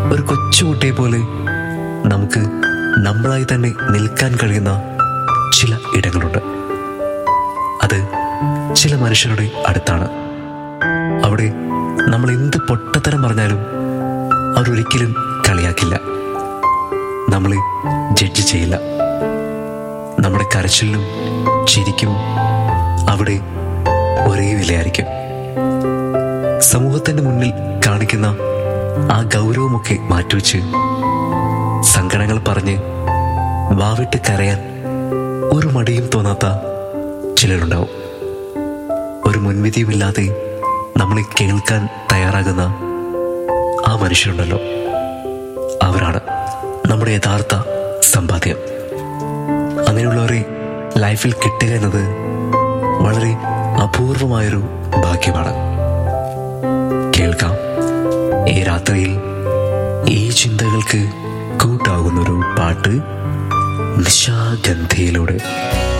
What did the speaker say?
ഒരു കൊച്ചുകുട്ടിയെ പോലെ നമുക്ക് നമ്മളായി തന്നെ നിൽക്കാൻ കഴിയുന്ന ചില ഇടങ്ങളുണ്ട് അത് ചില മനുഷ്യരുടെ അടുത്താണ് അവിടെ നമ്മൾ എന്ത് പൊട്ടത്തരം പറഞ്ഞാലും അവരൊരിക്കലും കളിയാക്കില്ല നമ്മളെ ജഡ്ജ് ചെയ്യില്ല നമ്മുടെ കരച്ചിലിനും ചിരിക്കും അവിടെ ഒരേ വിലയായിരിക്കും സമൂഹത്തിന്റെ മുന്നിൽ കാണിക്കുന്ന ആ ഗൗരവമൊക്കെ മാറ്റിവെച്ച് സങ്കടങ്ങൾ പറഞ്ഞ് വാവിട്ട് കരയാൻ ഒരു മടിയും തോന്നാത്ത ചിലരുണ്ടാവും ഒരു മുൻവിധിയുമില്ലാതെ നമ്മളെ കേൾക്കാൻ തയ്യാറാകുന്ന ആ മനുഷ്യരുണ്ടല്ലോ അവരാണ് നമ്മുടെ യഥാർത്ഥ സമ്പാദ്യം അങ്ങനെയുള്ളവരെ ലൈഫിൽ കിട്ടുക എന്നത് വളരെ അപൂർവമായൊരു ഭാഗ്യമാണ് കേൾക്കാം ഈ രാത്രിയിൽ ഈ ചിന്തകൾക്ക് കൂട്ടാകുന്നൊരു പാട്ട് നിശാഗന്ധിയിലൂടെ